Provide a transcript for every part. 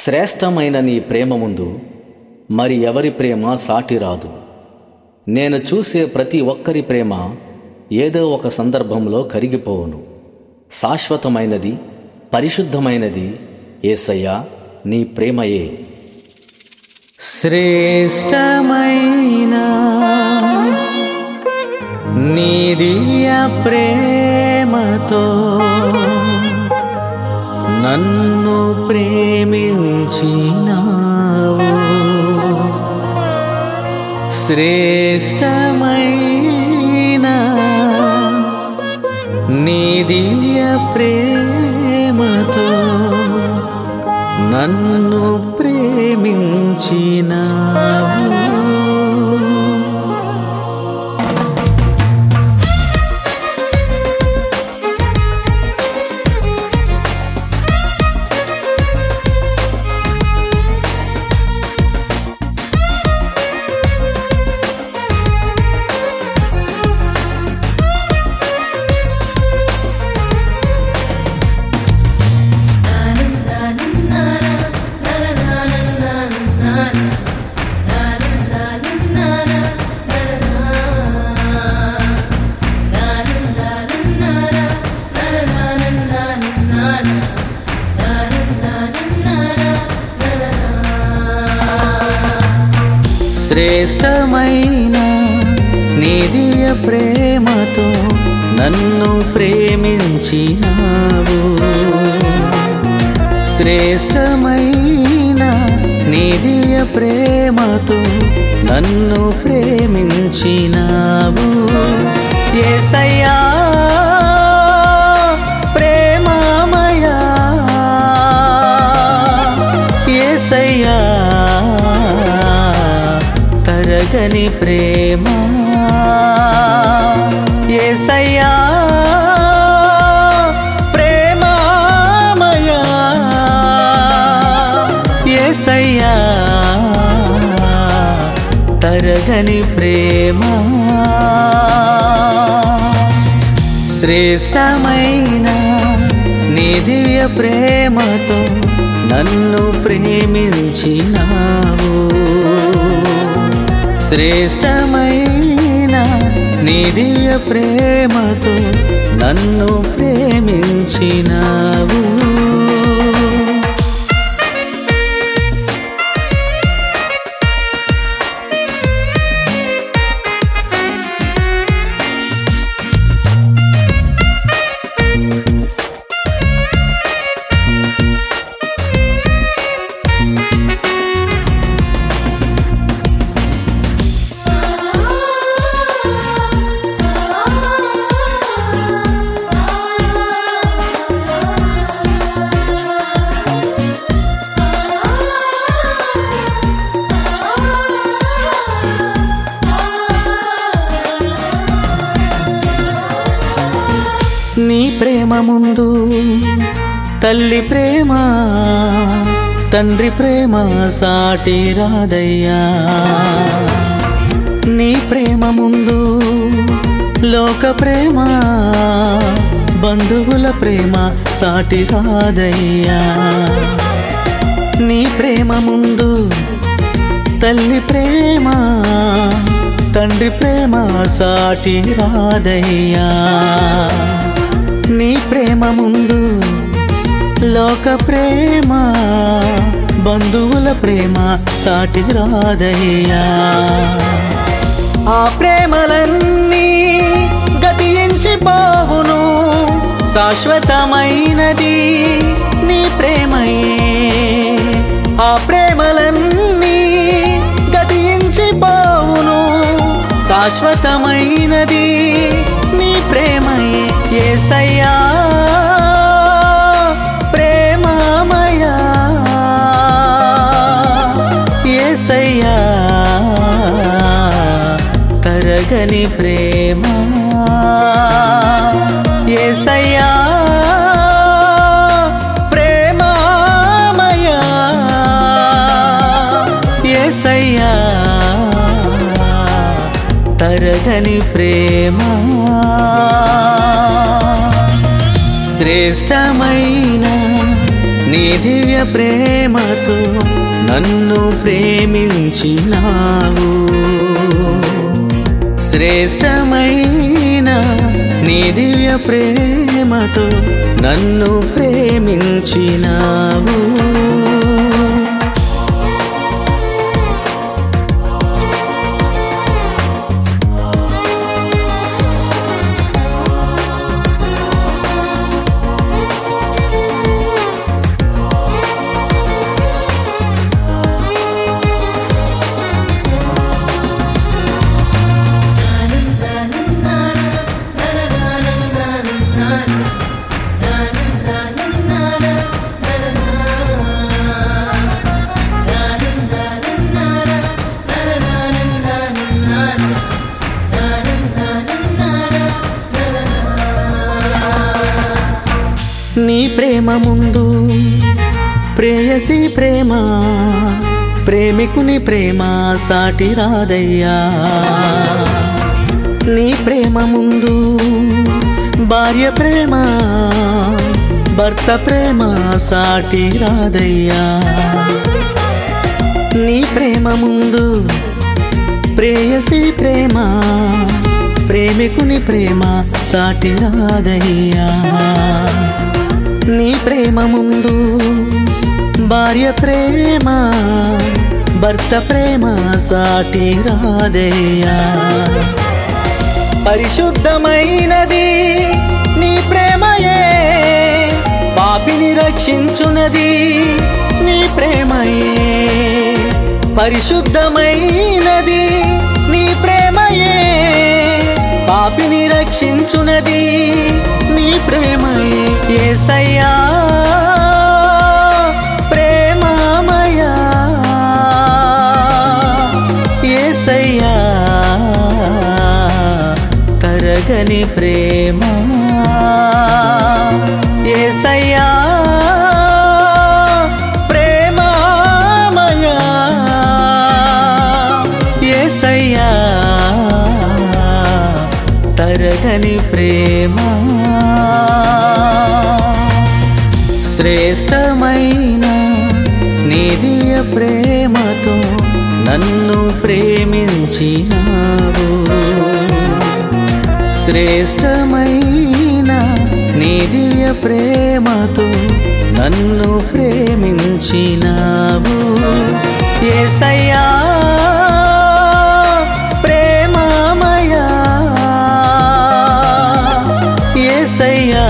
శ్రేష్టమైన నీ ప్రేమ ముందు మరి ఎవరి ప్రేమ సాటి రాదు నేను చూసే ప్రతి ఒక్కరి ప్రేమ ఏదో ఒక సందర్భంలో కరిగిపోవును శాశ్వతమైనది పరిశుద్ధమైనది ఏసయ్యా నీ ప్రేమయే శ్రేష్టమైన నీ దివ్య ప్రేమతో నన్ను ప్రేమించినావు శ్రేష్టమైన నీ దివ్య ప్రేమతో నన్ను ప్రేమించినావు శ్రేష్టమైన నీ దివ్య ప్రేమతో నన్ను ప్రేమించినావు శ్రేష్టమైన నీ దివ్య ప్రేమతో నన్ను ప్రేమించినావు ఏసయ్యా ప్రేమమయా ఏసయ్యా తరగని ప్రేమ ఏసయ్యా ప్రేమమయా ఏసయ్యా తరగని ప్రేమ శ్రేష్టమైన నీ దివ్య ప్రేమతో నన్ను ప్రేమించినావు శ్రేష్టమైన నీ దివ్య ప్రేమతో నన్ను ప్రేమించినావు నీ ప్రేమ ముందు తల్లి ప్రేమ తండ్రి ప్రేమ సాటి రాదయ్యా నీ ప్రేమ ముందు లోక ప్రేమ బంధువుల ప్రేమ సాటి రాదయ్యా నీ ప్రేమ ముందు తల్లి ప్రేమ తండ్రి ప్రేమ సాటి రాదయ్యా నీ ప్రేమ ముందు లోక ప్రేమ బంధువుల ప్రేమ సాటి రాదయ్యా ఆ ప్రేమలన్నీ గతించిపోవును శాశ్వతమైనది నీ ప్రేమయే ఆ ప్రేమలన్నీ గతించిపోవును శాశ్వతమైనది నీ ప్రేమయే ఏసయ్యా ప్రేమమయా ఏసయ్యా తరగని ప్రేమ ఏసయ్యా ప్రేమమయా ఏసయ్యా తరగని ప్రేమ శ్రేష్టమైన నీ దివ్య ప్రేమతో నన్ను ప్రేమించినావు శ్రేష్టమైన నీ దివ్య ప్రేమతో నన్ను ప్రేమించినావు నీ ప్రేమ ముందు ప్రేయసి ప్రేమ ప్రేమికుని ప్రేమ సాటి రాదయ్యా నీ ప్రేమ ముందు భార్య ప్రేమ భర్త ప్రేమ సాటి రాదయ్యా నీ ప్రేమ ముందు ప్రేయసి ప్రేమ ప్రేమికుని ప్రేమ సాటి రాదయ్యా నీ ప్రేమ ముందు భార్య ప్రేమ భర్త ప్రేమ సాటి రాదయ్యా పరిశుద్ధమైనది నీ ప్రేమయే పాపిని రక్షించునది నీ ప్రేమయే పరిశుద్ధమైనది నీ ప్రేమయే పాపిని రక్షించునది నీ ప్రేమయే ఏసయ్యా ప్రేమమయా ఏసయ్యా తరగని ప్రేమ ఏసయ్యా ప్రేమమయా ఏసయ్యా తరగని ప్రేమ శ్రేష్టమైన నీ దివ్య ప్రేమతో నన్ను ప్రేమించినావు శ్రేష్టమైన నీ దివ్య ప్రేమతో నన్ను ప్రేమించినావు ఏసయ్యా ప్రేమమయా ఏసయ్యా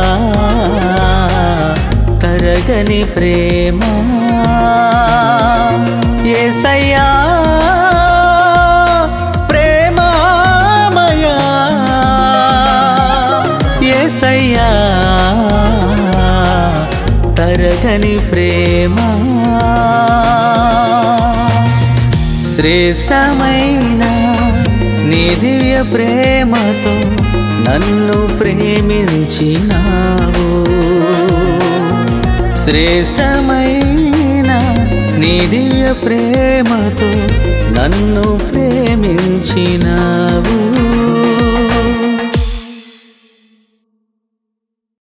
తరగని ప్రేమ ఏసయ్యా ప్రేమమయా ఏసయ్యా తరగని ప్రేమ శ్రేష్టమైన నీ దివ్య ప్రేమతో నన్ను ప్రేమించినావు శ్రేష్టమైన నీ దివ్య ప్రేమతో నన్ను ప్రేమించినావు